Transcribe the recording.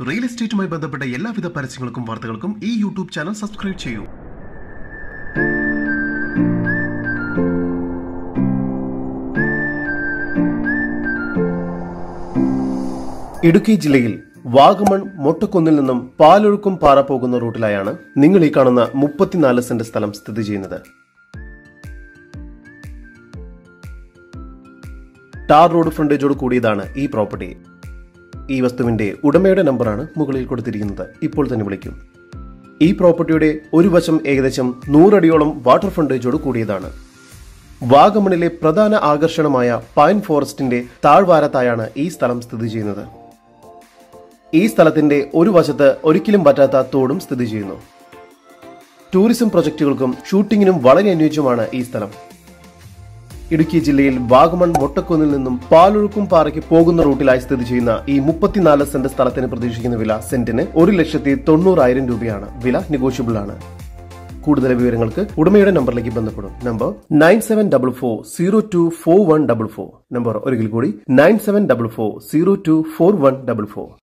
real എസ്റ്റേറ്റുമായി ബന്ധപ്പെട്ട എല്ലാവിധ പരസ്യങ്ങൾക്കും വാർത്തകൾക്കും ഈ യൂട്യൂബ് ചാനൽ സബ്സ്ക്രൈബ് ചെയ്യൂ ഇടുക്കി ജില്ലയിൽ വാഗമൺ മൊട്ടക്കുന്നിൽ നിന്നും പാലൊഴുക്കും പാറ പോകുന്ന റൂട്ടിലായാണ് നിങ്ങൾ ഈ കാണുന്ന മുപ്പത്തിനാല് സെന്റ് സ്ഥലം സ്ഥിതി ചെയ്യുന്നത് ടാർ റോഡ് ഫ്രണ്ടേജോട് കൂടിയതാണ് ഈ പ്രോപ്പർട്ടി ഈ വസ്തുവിന്റെ ഉടമയുടെ നമ്പറാണ് മുകളിൽ കൊടുത്തിരിക്കുന്നത് ഇപ്പോൾ തന്നെ വിളിക്കും ഈ പ്രോപ്പർട്ടിയുടെ ഒരു വശം ഏകദേശം നൂറടിയോളം വാട്ടർ ഫ്രണ്ടേജോട് കൂടിയതാണ് വാഗമണിലെ പ്രധാന ആകർഷണമായ പൈൻ ഫോറസ്റ്റിന്റെ താഴ്വാരത്തായാണ് ഈ സ്ഥലം സ്ഥിതി ചെയ്യുന്നത് ഈ സ്ഥലത്തിന്റെ ഒരു വശത്ത് ഒരിക്കലും പറ്റാത്ത തോടും സ്ഥിതി ചെയ്യുന്നു ടൂറിസം പ്രൊജക്ടുകൾക്കും ഷൂട്ടിങ്ങിനും വളരെ അനുയോജ്യമാണ് ഈ സ്ഥലം ഇടുക്കി ജില്ലയിൽ വാഗമൺ മൊട്ടക്കുന്നിൽ നിന്നും പാലൊഴുക്കും പാറയ്ക്ക് പോകുന്ന റൂട്ടിലായി സ്ഥിതി ചെയ്യുന്ന ഈ മുപ്പത്തിനാല് സെന്റ് സ്ഥലത്തിന് പ്രതീക്ഷിക്കുന്ന വില സെന്റിന് ഒരു ലക്ഷത്തി തൊണ്ണൂറായിരം രൂപയാണ് വില നെഗോഷ്യബിൾ ആണ് കൂടുതൽ വിവരങ്ങൾക്ക് ഉടമയുടെ നമ്പറിലേക്ക് ബന്ധപ്പെടും number nine seven double four zero two four one double four number ഒരിക്കൽ കൂടി nine seven double four zero two four one double four